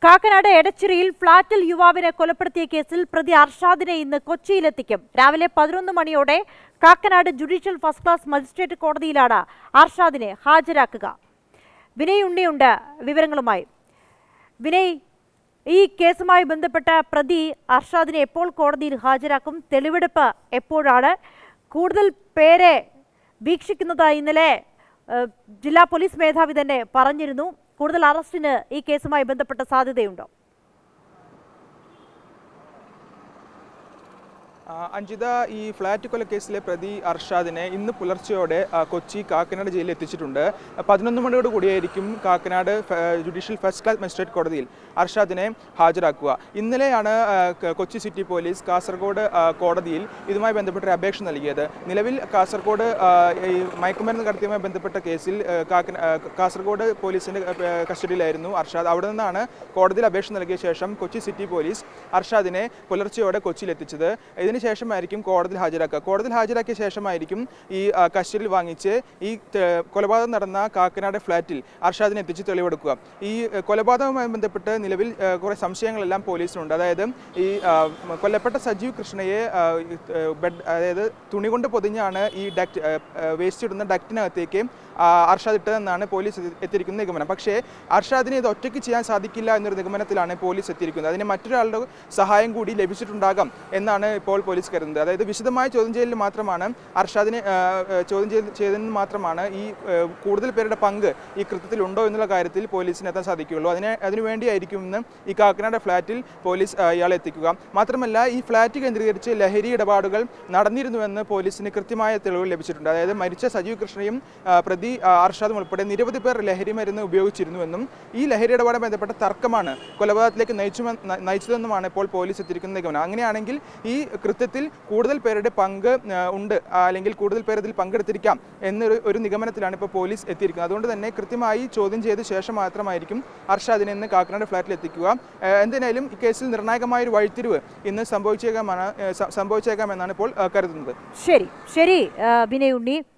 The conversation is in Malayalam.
കാക്കനാട് എടച്ചിറിയിൽ ഫ്ളാറ്റിൽ യുവാവിനെ കൊലപ്പെടുത്തിയ കേസിൽ പ്രതി അർഷാദിനെ ഇന്ന് കൊച്ചിയിലെത്തിക്കും രാവിലെ പതിനൊന്ന് മണിയോടെ Kakkanad judicial first class magistrate കോടതിയിലാണ് അർഷാദിനെ ഹാജരാക്കുക വിനയ് ഉണ്ണിയുണ്ട് വിവരങ്ങളുമായി വിനയ് ഈ കേസുമായി ബന്ധപ്പെട്ട പ്രതി അർഷാദിനെ എപ്പോൾ കോടതിയിൽ ഹാജരാക്കും തെളിവെടുപ്പ് എപ്പോഴാണ് കൂടുതൽ പേരെ വീക്ഷിക്കുന്നതായി ഇന്നലെ ഏഹ്, ജില്ലാ പോലീസ് മേധാവി തന്നെ പറഞ്ഞിരുന്നു കൂടുതൽ അറസ്റ്റിന് ഈ കേസുമായി ബന്ധപ്പെട്ട സാധ്യതയുണ്ടോ ആ, അഞ്ജിത ഈ ഫ്ളാറ്റ് കൊലക്കേസിലെ പ്രതി അർഷാദിനെ ഇന്ന് പുലർച്ചെയോടെ ആ, കൊച്ചി കാക്കനാട് ജയിലിൽ എത്തിച്ചിട്ടുണ്ട് പതിനൊന്ന് മണിയോട് കൂടിയായിരിക്കും കാക്കനാട് ഫ- ജുഡീഷ്യൽ ഫസ്റ്റ് ക്ലാസ് മജിസ്ട്രേറ്റ് കോടതിയിൽ അർഷാദിനെ ഹാജരാക്കുക ഇന്നലെയാണ് ആ, ക- കൊച്ചി സിറ്റി പോലീസ് കാസർഗോഡ് ആ, കോടതിയിൽ ഇതുമായി ബന്ധപ്പെട്ട ഒരു അപേക്ഷ നൽകിയത് നിലവിൽ കാസർഗോഡ് ആ, ഈ മയക്കുമരുന്ന് കടത്തിയുമായി ബന്ധപ്പെട്ട കേസിൽ ആ, കാക്കന ആ, കാസർഗോഡ് പോലീസിന്റെ ആ, കസ്റ്റഡിയിലായിരുന്നു അർഷാദ് അവിടെ നിന്നാണ് കോടതിയിൽ അപേക്ഷ നൽകിയ ശേഷം കൊച്ചി സിറ്റി പോലീസ് അർഷാദിനെ പുലർച്ചെയോടെ കൊച്ചിയിൽ എത്തിച്ചത് ഇതിനുശേഷമായിരിക്കും കോടതിയിൽ ഹാജരാക്കുക കോടതിയിൽ ഹാജരാക്കിയ ശേഷമായിരിക്കും ഈ ആ, കസ്റ്റഡിയിൽ വാങ്ങിച്ച് ഈ ത- കൊലപാതകം നടന്ന കാക്കനാട് ഫ്ളാറ്റിൽ അർഷാദിനെ എത്തിച്ച് തെളിവെടുക്കുക ഈ ആ, കൊലപാതകവുമായി ബന്ധപ്പെട്ട് നിലവിൽ ആ, കുറേ സംശയങ്ങളെല്ലാം പോലീസിനുണ്ട് അതായത് ഈ ആ, മ- കൊല്ലപ്പെട്ട സജീവ് കൃഷ്ണയെ ആ, ഈ, ആ, ബെഡ് അതായത് തുണി കൊണ്ട് പൊതിഞ്ഞാണ് ഈ ഡക്റ്റ് വേസ്റ്റ് ഇടുന്ന ഡക്റ്റിനകത്തേക്ക് ആ, അർഷാദ് ഇട്ടതെന്നാണ് പോലീസ് എത്തി- എത്തിയിരിക്കുന്ന നിഗമനം പക്ഷേ അർഷാദിനെ ഇത് ഒറ്റയ്ക്ക് ചെയ്യാൻ സാധിക്കില്ല എന്നൊരു നിഗമനത്തിലാണ് പോലീസ് എത്തിയിരിക്കുന്നത് അതിന് മറ്റൊരാളുടെ സഹായം കൂടി ലഭിച്ചിട്ടുണ്ടാകാം എന്നാണ് ഇപ്പോൾ പോലീസ് കരുതുന്നത് അതായത് വിശദമായ ചോദ്യം ചെയ്യലിൽ മാത്രമാണ് അർഷാദിനെ ആ, ആ, ചോദ്യം ചെയ്ത് ചെയ്തതിന് മാത്രമാണ് ഈ ആ, കൂടുതൽ പേരുടെ പങ്ക് ഈ കൃത്യത്തിൽ ഉണ്ടോ എന്നുള്ള കാര്യത്തിൽ പോലീസിന് എത്താൻ സാധിക്കുകയുള്ളൂ അതിനെ അതിനുവേണ്ടിയായിരിക്കും ഇന്ന് ഈ കാക്കനാട് ഫ്ളാറ്റിൽ പോലീസ് ആ, ഇയാളെ എത്തിക്കുക മാത്രമല്ല ഈ ഫ്ളാറ്റ് കേന്ദ്രീകരിച്ച് ലഹരി ഇടപാടുകൾ നടന്നിരുന്നുവെന്ന് പോലീസിന് കൃത്യമായ തെളിവുകൾ ലഭിച്ചിട്ടുണ്ട് അതായത് മരിച്ച സജീവ് കൃഷ്ണയും ആ, പ്രതി ആ, അർഷാദും ഉൾപ്പെടെ നിരവധി പേർ ലഹരി മരുന്ന് ഉപയോഗിച്ചിരുന്നുവെന്നും ഈ ലഹരി ഇടപാടുമായി ബന്ധപ്പെട്ട തർക്കമാണ് കൊലപാതകത്തിലേക്ക് നയിച്ചു നയിച്ചതെന്നുമാണ് ഇപ്പോൾ പോലീസ് എത്തിയിരിക്കുന്ന നിഗമനം അങ്ങനെയാണെങ്കിൽ ഈ കൃത്യത്തിൽ കൂടുതൽ പേരുടെ പങ്ക് ആ, ഉണ്ട് ആ, അല്ലെങ്കിൽ കൂടുതൽ പേർ ഇതിൽ പങ്കെടുത്തിരിക്കാം എന്നൊരു ഒരു നിഗമനത്തിലാണ് ഇപ്പോൾ പോലീസ് എത്തിയിരിക്കുന്നത് അതുകൊണ്ട് തന്നെ കൃത്യമായി ചോദ്യം ചെയ്ത ശേഷം മാത്രമായിരിക്കും അർഷാദിനെ ഇന്ന് കാക്കനാട് ഫ്ലാറ്റിൽ എത്തിക്കുക ആ, എന്തിനായാലും ഈ കേസിൽ നിർണായകമായ ഒരു വഴിത്തിരിവ് ഇന്ന് സംഭവിച്ചേക്കാമാണ് ആ, സ- സംഭവിച്ചേക്കാമെന്നാണ് ഇപ്പോൾ ആ, കരുതുന്നത് ശരി ശരി ആ, വിനയ് ഉണ്ണി